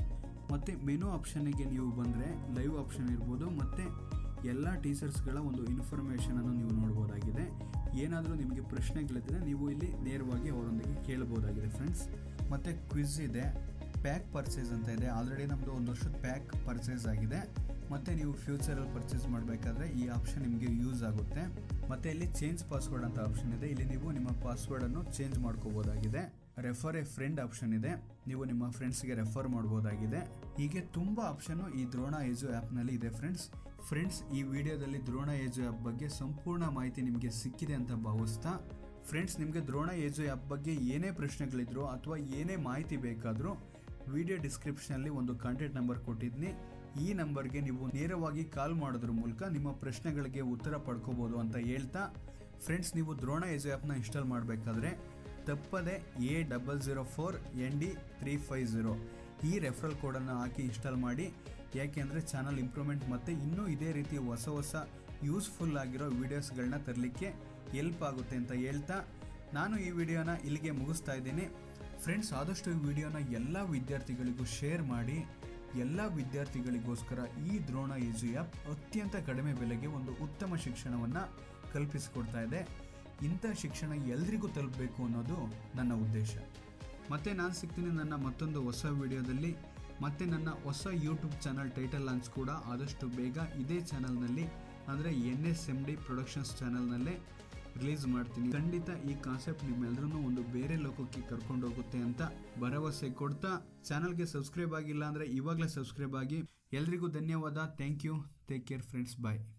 ಮತ್ತು ಮೆನು ಆಪ್ಷನ್ನಿಗೆ ನೀವು ಬಂದರೆ ಲೈವ್ ಆಪ್ಷನ್ ಇರ್ಬೋದು ಮತ್ತು ಎಲ್ಲ ಟೀಚರ್ಸ್ಗಳ ಒಂದು ಇನ್ಫಾರ್ಮೇಷನನ್ನು ನೀವು ನೋಡ್ಬೋದಾಗಿದೆ ಏನಾದರೂ ನಿಮಗೆ ಪ್ರಶ್ನೆಗಳಿದ್ದರೆ ನೀವು ಇಲ್ಲಿ ನೇರವಾಗಿ ಅವರೊಂದಿಗೆ ಕೇಳ್ಬೋದಾಗಿದೆ ಫ್ರೆಂಡ್ಸ್ ಮತ್ತು ಕ್ವಿಜ್ ಇದೆ ಪ್ಯಾಕ್ ಪರ್ಚೇಸ್ ಅಂತ ಇದೆ ಆಲ್ರೆಡಿ ನಮ್ಮದು ಒಂದು ವರ್ಷದ ಪ್ಯಾಕ್ ಪರ್ಚೇಸ್ ಆಗಿದೆ ಮತ್ತು ನೀವು ಫ್ಯೂಚರಲ್ಲಿ ಪರ್ಚೇಸ್ ಮಾಡಬೇಕಾದ್ರೆ ಈ ಆಪ್ಷನ್ ನಿಮಗೆ ಯೂಸ್ ಆಗುತ್ತೆ ಮತ್ತು ಇಲ್ಲಿ ಚೇಂಜ್ ಪಾಸ್ವರ್ಡ್ ಅಂತ ಆಪ್ಷನ್ ಇದೆ ಇಲ್ಲಿ ನೀವು ನಿಮ್ಮ ಪಾಸ್ವರ್ಡನ್ನು ಚೇಂಜ್ ಮಾಡ್ಕೋಬೋದಾಗಿದೆ ರೆಫರ್ ಎ ಫ್ರೆಂಡ್ ಆಪ್ಷನ್ ಇದೆ ನೀವು ನಿಮ್ಮ ಫ್ರೆಂಡ್ಸ್ಗೆ ರೆಫರ್ ಮಾಡ್ಬೋದಾಗಿದೆ ಹೀಗೆ ತುಂಬ ಆಪ್ಷನ್ನು ಈ ದ್ರೋಣ ಏಜು ಆ್ಯಪ್ನಲ್ಲಿ ಇದೆ ಫ್ರೆಂಡ್ಸ್ ಫ್ರೆಂಡ್ಸ್ ಈ ವಿಡಿಯೋದಲ್ಲಿ ದ್ರೋಣ ಏಜು ಆ್ಯಪ್ ಬಗ್ಗೆ ಸಂಪೂರ್ಣ ಮಾಹಿತಿ ನಿಮಗೆ ಸಿಕ್ಕಿದೆ ಅಂತ ಭಾವಿಸ್ತಾ ಫ್ರೆಂಡ್ಸ್ ನಿಮಗೆ ದ್ರೋಣ ಏಜು ಆ್ಯಪ್ ಬಗ್ಗೆ ಏನೇ ಪ್ರಶ್ನೆಗಳಿದ್ರು ಅಥವಾ ಏನೇ ಮಾಹಿತಿ ಬೇಕಾದರೂ ವಿಡಿಯೋ ಡಿಸ್ಕ್ರಿಪ್ಷನಲ್ಲಿ ಒಂದು ಕಾಂಟ್ಯಾಕ್ಟ್ ನಂಬರ್ ಕೊಟ್ಟಿದ್ದೀನಿ ಈ ನಂಬರ್ಗೆ ನೀವು ನೇರವಾಗಿ ಕಾಲ್ ಮಾಡೋದ್ರ ಮೂಲಕ ನಿಮ್ಮ ಪ್ರಶ್ನೆಗಳಿಗೆ ಉತ್ತರ ಪಡ್ಕೋಬೋದು ಅಂತ ಹೇಳ್ತಾ ಫ್ರೆಂಡ್ಸ್ ನೀವು ದ್ರೋಣ ಏಜು ಆ್ಯಪ್ನ ಇನ್ಸ್ಟಾಲ್ ಮಾಡಬೇಕಾದ್ರೆ ತಪ್ಪದೆ A double zero four N D three five zero ಈ ರೆಫರಲ್ ಕೋಡನ್ನು ಹಾಕಿ ಇನ್ಸ್ಟಾಲ್ ಮಾಡಿ ಯಾಕೆಂದರೆ ಚಾನಲ್ ಇಂಪ್ರೂವ್ಮೆಂಟ್ ಮತ್ತು ಇನ್ನೂ ಇದೇ ರೀತಿ ಹೊಸ ಹೊಸ ಯೂಸ್ಫುಲ್ ಆಗಿರೋ ವೀಡಿಯೋಸ್ಗಳನ್ನ ತರಲಿಕ್ಕೆ ಎಲ್ಪ್ ಆಗುತ್ತೆ ಅಂತ ಹೇಳ್ತಾ ನಾನು ಈ ವಿಡಿಯೋನ ಇಲ್ಲಿಗೆ ಮುಗಿಸ್ತಾ ಇದ್ದೀನಿ ಫ್ರೆಂಡ್ಸ್ ಆದಷ್ಟು ಈ ವಿಡಿಯೋನ ಎಲ್ಲ ವಿದ್ಯಾರ್ಥಿಗಳಿಗೂ ಶೇರ್ ಮಾಡಿ ಎಲ್ಲ ವಿದ್ಯಾರ್ಥಿಗಳಿಗೋಸ್ಕರ ಈ ದ್ರೋಣ ಈಜು ಆ್ಯಪ್ ಅತ್ಯಂತ ಕಡಿಮೆ ಬೆಲೆಗೆ ಒಂದು ಉತ್ತಮ ಶಿಕ್ಷಣವನ್ನು ಕಲ್ಪಿಸಿಕೊಡ್ತಾ ಇದೆ ಇಂಥ ಶಿಕ್ಷಣ ಎಲ್ರಿಗೂ ತಲುಪಬೇಕು ಅನ್ನೋದು ನನ್ನ ಉದ್ದೇಶ ಮತ್ತೆ ನಾನು ಸಿಗ್ತೀನಿ ನನ್ನ ಮತ್ತೊಂದು ಹೊಸ ವಿಡಿಯೋದಲ್ಲಿ ಮತ್ತೆ ನನ್ನ ಹೊಸ ಯೂಟ್ಯೂಬ್ ಚಾನಲ್ ಟೈಟಲ್ ಲಾಂಚ್ ಕೂಡ ಆದಷ್ಟು ಬೇಗ ಇದೇ ಚಾನಲ್ನಲ್ಲಿ ಅಂದರೆ N S M D productions ಚಾನಲ್ನಲ್ಲೇ ರಿಲೀಸ್ ಮಾಡ್ತೀನಿ ಖಂಡಿತ ಈ ಕಾನ್ಸೆಪ್ಟ್ ನಿಮ್ಮೆಲ್ಲರೂ ಒಂದು ಬೇರೆ ಲೋಕಕ್ಕೆ ಕರ್ಕೊಂಡು ಹೋಗುತ್ತೆ ಅಂತ ಭರವಸೆ ಕೊಡ್ತಾ ಚಾನಲ್ಗೆ ಸಬ್ಸ್ಕ್ರೈಬ್ ಆಗಿಲ್ಲ ಅಂದರೆ ಇವಾಗಲೇ ಸಬ್ಸ್ಕ್ರೈಬ್ ಆಗಿ ಎಲ್ರಿಗೂ ಧನ್ಯವಾದ thank you take care friends bye